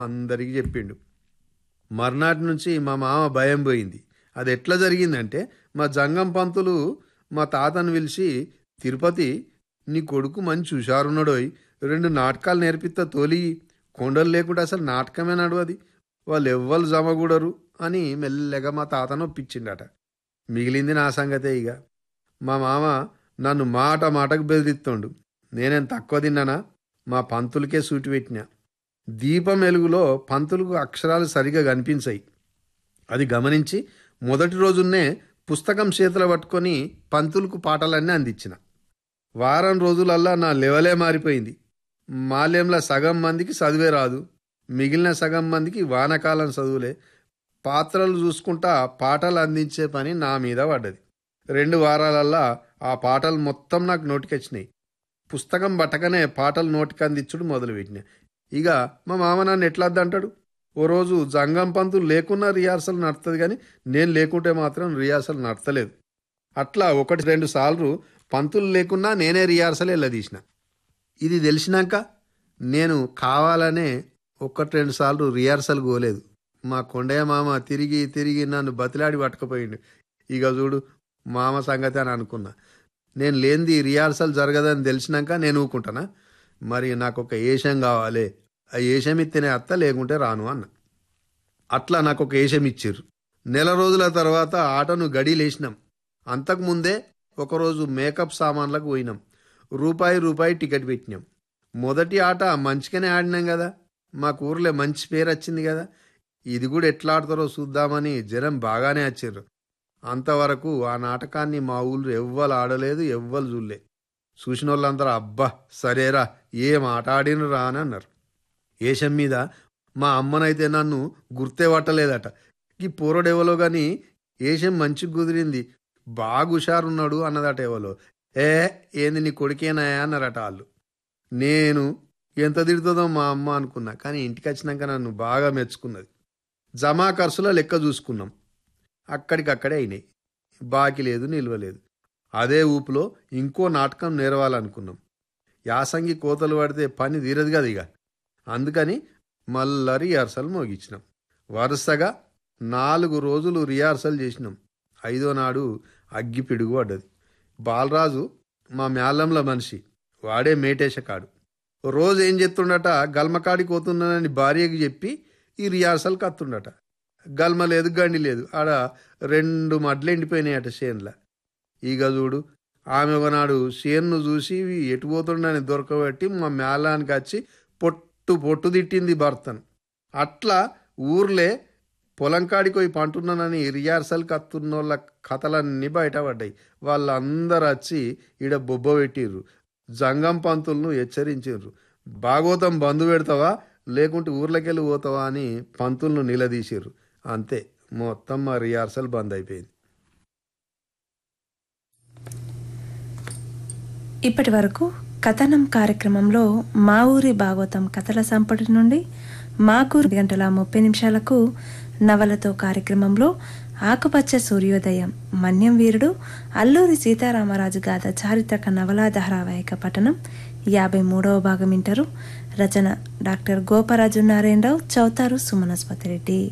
అందరికీ చెప్పిండు మర్నాటి నుంచి మా మామ భయం పోయింది అది ఎట్లా జరిగిందంటే మా జంగం పంతులు మా తాతను పిలిచి తిరుపతి నీ కొడుకు మంచి హుషారున్నాడోయ్ రెండు నాటకాలు నేర్పిస్తా తోలి కొండలు లేకుండా అసలు నాటకమే నడవది వాళ్ళు ఎవ్వరు జమగూడరు అని మెల్లగా మా తాతను ఒప్పించిండట మిగిలింది నా సంగతే ఇక మా మామ నన్ను మాట మాటకు బెదిరిస్తుండు నేనేం తక్కువ తిన్నానా మా పంతులకే సూటి పెట్టినా దీపం వెలుగులో పంతులకు అక్షరాలు సరిగా కనిపించాయి అది గమనించి మొదటి రోజున్నే పుస్తకం చేతిలో పట్టుకొని పంతులకు పాటలన్నీ అందించిన వారం రోజులల్లా నా లెవలే మారిపోయింది మాల్యంలో సగం మందికి చదివే రాదు మిగిలిన సగం మందికి వానకాలం చదువులే పాత్రలు చూసుకుంటా పాటలు అందించే పని నా మీద పడ్డది రెండు వారాలల్లా ఆ పాటలు మొత్తం నాకు నోటికొచ్చినాయి పుస్తకం పట్టకనే పాటలు నోటికి అందించుడు మొదలుపెట్టిన ఇక మా మామ నన్ను ఎట్లా అంటాడు ఓ రోజు జంగం పంతులు లేకున్నా రిహార్సల్ నడుతుంది కానీ నేను లేకుంటే మాత్రం రిహార్సల్ నడతలేదు అట్లా ఒకటి రెండు సార్లు పంతులు లేకున్నా నేనే రిహార్సల్ వెళ్ళదీసిన ఇది తెలిసినాక నేను కావాలనే ఒకటి రెండు సార్లు రిహార్సల్ పోలేదు మా కొండయ్య మామ తిరిగి తిరిగి నన్ను బతిలాడి పట్టుకుపోయిండు ఇక చూడు మామ సంగతి అని అనుకున్నా నేను లేనిది రిహార్సల్ జరగదని తెలిసినాక నేను ఊకుంటానా మరి నాకు ఒక ఏషం కావాలి ఆ ఏషం ఇస్తేనే అత్త లేకుంటే రాను అన్న అట్లా నాకు ఒక ఏషం ఇచ్చిర్రు నెల రోజుల తర్వాత ఆటను గడిలేసినాం అంతకుముందే ఒకరోజు మేకప్ సామాన్లకు పోయినాం రూపాయి రూపాయి టికెట్ పెట్టినాం మొదటి ఆట మంచిగానే ఆడినాం కదా మాకు ఊర్లో మంచి పేరు వచ్చింది కదా ఇది కూడా ఎట్లా ఆడతారో చూద్దామని జనం బాగానే వచ్చిర్రు అంతవరకు ఆ నాటకాన్ని మా ఊళ్ళో ఎవ్వరు ఆడలేదు ఎవ్వరు చూడలే చూసిన వాళ్ళందరూ అబ్బా సరేరా ఏం ఆట ఆడినరా అని అన్నారు ఏషం మీద మా అమ్మనైతే నన్ను గుర్తే పట్టలేదట ఈ పోరడెవలో గాని ఏషం మంచి కుదిరింది బాగా హుషారున్నాడు అన్నదట ఎవలో ఏ ఏంది నీ కొడుకేనా అన్నారట వాళ్ళు నేను ఎంత తిడుతుందో మా అమ్మ అనుకున్నా కానీ ఇంటికి వచ్చినాక నన్ను బాగా మెచ్చుకున్నది జమా ఖర్చుల లెక్క చూసుకున్నాం అక్కడికక్కడే అయినాయి బాకి లేదు నిల్వ లేదు అదే ఊపులో ఇంకో నాటకం నేర్వాలనుకున్నాం యాసంగి కోతలు పడితే పని తీరదు కదా ఇక అందుకని మళ్ళా రిహార్సల్ మోగించినాం వరుసగా నాలుగు రోజులు రిహార్సల్ చేసినాం ఐదో నాడు అగ్గి పిడుగు పడ్డది బాలరాజు మా మేళంలో మనిషి వాడే మేటేశకాడు రోజు ఏం చేస్తుండట గల్మకాడికి పోతున్నానని భార్యకి చెప్పి ఈ రిహార్సల్ కత్తుండట గల్మ లేదు గండి లేదు ఆడ రెండు మడ్లు ఎండిపోయినాయట చేన్ల ఇక చూడు ఆమె ఒకనాడు చేన్ను చూసి ఎటు పోతుండని దొరకబట్టి మా మేళానికి వచ్చి పొట్టు పొట్టు తిట్టింది భర్తను అట్లా ఊర్లే పొలం కాడికి పోయి పంటున్నానని రిహార్సల్ కత్తున్నోళ్ళ కథలన్నీ బయటపడ్డాయి వాళ్ళందరూ వచ్చి ఈడ బొబ్బ పెట్టిర్రు జంగం పంతులను హెచ్చరించారు భాగవతం బంధు పెడతావా లేకుంటే ఊర్లోకెళ్ళి పోతావా అని పంతులను నిలదీసిర్రు అంతే మొత్తం మా రిహార్సల్ బంద్ అయిపోయింది ఇప్పటి వరకు కథనం కార్యక్రమంలో మా ఊరి భాగవతం కథల సంపటి నుండి మాకు గంటల ముప్పై నిమిషాలకు నవలతో కార్యక్రమంలో ఆకుపచ్చ సూర్యోదయం మన్యం వీరుడు అల్లూరి సీతారామరాజు గాథ చారిత్రక నవలా ధారావాహిక పఠనం యాభై మూడవ భాగం వింటారు రచన డాక్టర్ గోపరాజు నారాయణరావు చౌతారు సుమనస్పతి రెడ్డి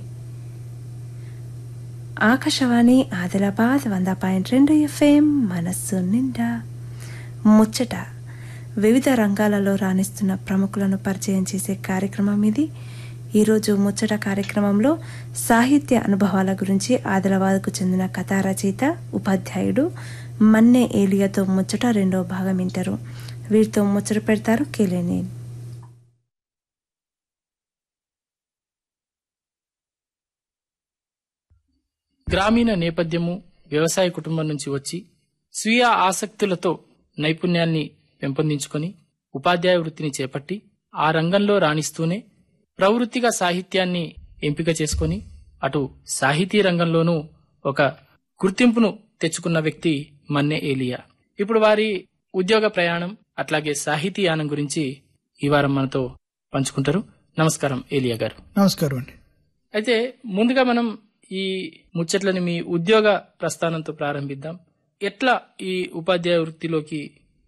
ఆకాశవాణి ఆదిలాబాద్ వంద పాయింట్ రెండు ఎఫ్ఎం మనస్సు నిండా ముచ్చట వివిధ రంగాలలో రాణిస్తున్న ప్రముఖులను పరిచయం చేసే కార్యక్రమం ఇది ఈరోజు ముచ్చట కార్యక్రమంలో సాహిత్య అనుభవాల గురించి ఆదిలాబాద్కు చెందిన కథా రచయిత ఉపాధ్యాయుడు మన్నే ఏలియాతో ముచ్చట రెండో భాగం వింటారు వీరితో ముచ్చట పెడతారు కేలేని గ్రామీణ నేపథ్యము వ్యవసాయ కుటుంబం నుంచి వచ్చి స్వీయ ఆసక్తులతో నైపుణ్యాన్ని పెంపొందించుకొని ఉపాధ్యాయ వృత్తిని చేపట్టి ఆ రంగంలో రాణిస్తూనే ప్రవృత్తిగా సాహిత్యాన్ని ఎంపిక చేసుకొని అటు సాహితీ రంగంలోనూ ఒక గుర్తింపును తెచ్చుకున్న వ్యక్తి మన్నె ఏలియా ఇప్పుడు వారి ఉద్యోగ ప్రయాణం అట్లాగే సాహితీ యానం గురించి ఈ వారం మనతో పంచుకుంటారు నమస్కారం ఏలియా గారు నమస్కారం అండి అయితే ముందుగా మనం ఈ ముచ్చట్లని మీ ఉద్యోగ ప్రస్థానంతో ప్రారంభిద్దాం ఎట్లా ఈ ఉపాధ్యాయ వృత్తిలోకి